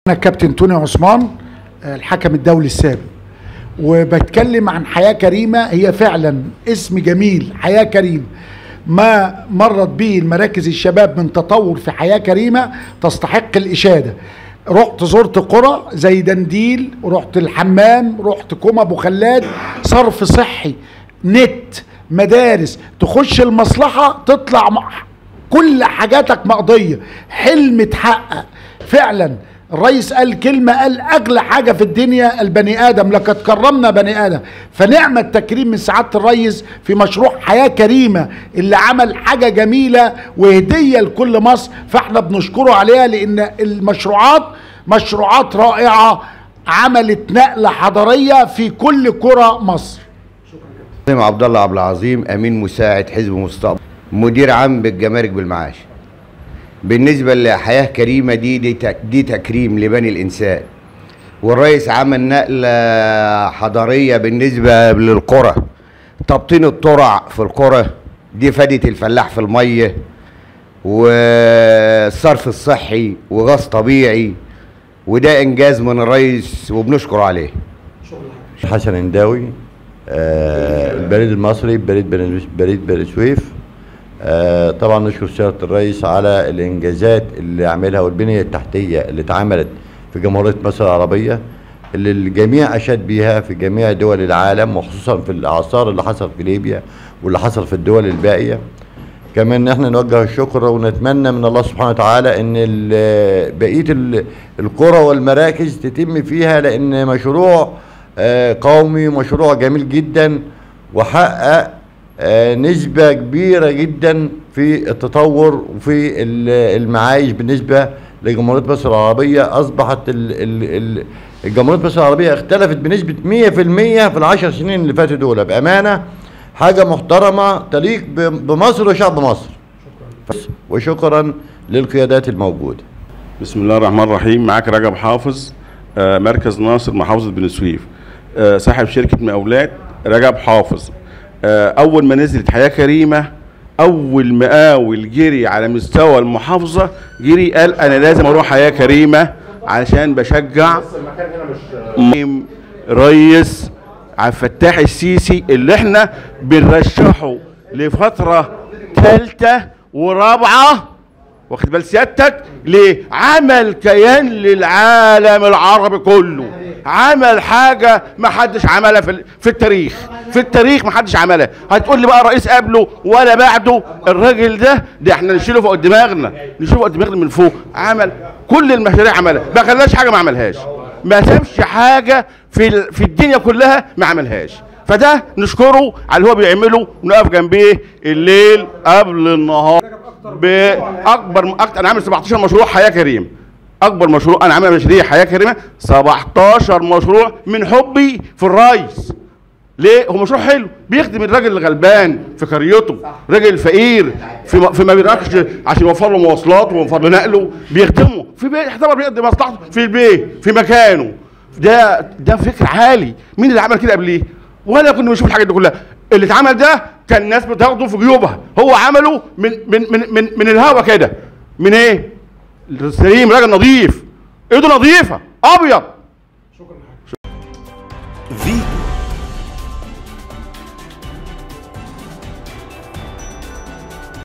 أنا كابتن توني عثمان الحكم الدولي السابق وبتكلم عن حياة كريمة هي فعلا اسم جميل حياة كريمة ما مرت به المراكز الشباب من تطور في حياة كريمة تستحق الإشادة رحت زرت قرى زي دنديل رحت الحمام رحت كوم ابو خلاد صرف صحي نت مدارس تخش المصلحة تطلع م- كل حاجاتك مقضية حلم اتحقق فعلا الرئيس قال كلمة قال أغلى حاجة في الدنيا البني آدم لقد كرمنا بني آدم فنعم التكريم من سعادة الرئيس في مشروع حياة كريمة اللي عمل حاجة جميلة وهدية لكل مصر فاحنا بنشكره عليها لأن المشروعات مشروعات رائعة عملت نقلة حضارية في كل قرى مصر عظيم عبد الله عبد العظيم امين مساعد حزب مستقبل مدير عام بالجمارك بالمعاش بالنسبه لحياه كريمه دي دي, تك- دي تكريم لبني الانسان والرئيس عمل نقله حضاريه بالنسبه للقرى تبطين الترع في القرى دي فادت الفلاح في الميه والصرف الصحي وغاز طبيعي وده انجاز من الرئيس وبنشكره عليه حسن انداوي آه البريد المصري بريد بني بريد بني سويف آه طبعا نشكر سياده الرئيس على الانجازات اللي عملها والبنيه التحتيه اللي اتعملت في جمهوريه مصر العربيه اللي الجميع اشاد بيها في جميع دول العالم وخصوصا في الاعصار اللي حصل في ليبيا واللي حصل في الدول الباقيه كمان احنا نوجه الشكر ونتمنى من الله سبحانه وتعالى ان ال- بقيه ال- القرى والمراكز تتم فيها لان مشروع آه، قومي مشروع جميل جدا وحقق آه، نسبة كبيرة جدا في التطور وفي ال- المعايش بالنسبة لجمهورية مصر العربية أصبحت ال- ال- ال- الجمهورية مصر العربية اختلفت بنسبة 100% في العشر سنين اللي فاتوا دول بأمانة حاجة محترمة تليق ب- بمصر وشعب مصر وشكرا للقيادات الموجودة بسم الله الرحمن الرحيم معاك رجب حافظ آه، مركز ناصر محافظة بني سويف آه، صاحب شركة مقاولات رجب حافظ آه، أول ما نزلت حياة كريمة أول مقاول جري على مستوى المحافظة جري قال أنا لازم أروح حياة كريمة علشان بشجع م- ريس عبد الفتاح السيسي اللي احنا بنرشحه لفترة ثالثة ورابعة واخد بال سيادتك ليه عمل كيان للعالم العربي كله عمل حاجه ما حدش عملها في, ال- في التاريخ في التاريخ ما حدش عملها هتقول لي بقى رئيس قبله ولا بعده الراجل ده ده احنا نشيله فوق دماغنا نشيله فوق دماغنا من فوق عمل كل المشاريع عملها ما خلاش حاجه ما عملهاش ما سابش حاجه في ال- في الدنيا كلها ما عملهاش فده نشكره على اللي هو بيعمله ونقف جنبيه الليل قبل النهار باكبر اكتر انا عامل 17 مشروع حياه كريم اكبر مشروع انا عامل مشاريع حياه كريمه 17 مشروع من حبي في الرئيس ليه هو مشروع حلو بيخدم الراجل الغلبان في قريته راجل فقير في ما, في ما بيراكش عشان يوفر له مواصلات ويوفر له نقله بيخدمه في بيت يعتبر بيقضي مصلحته في البيت في مكانه ده ده فكر عالي مين اللي عمل كده قبليه ولا كنا بنشوف الحاجات دي كلها اللي اتعمل ده كان الناس بتاخده في جيوبها هو عمله من من من من, من الهوا كده من ايه سليم راجل نظيف ايده نظيفه ابيض في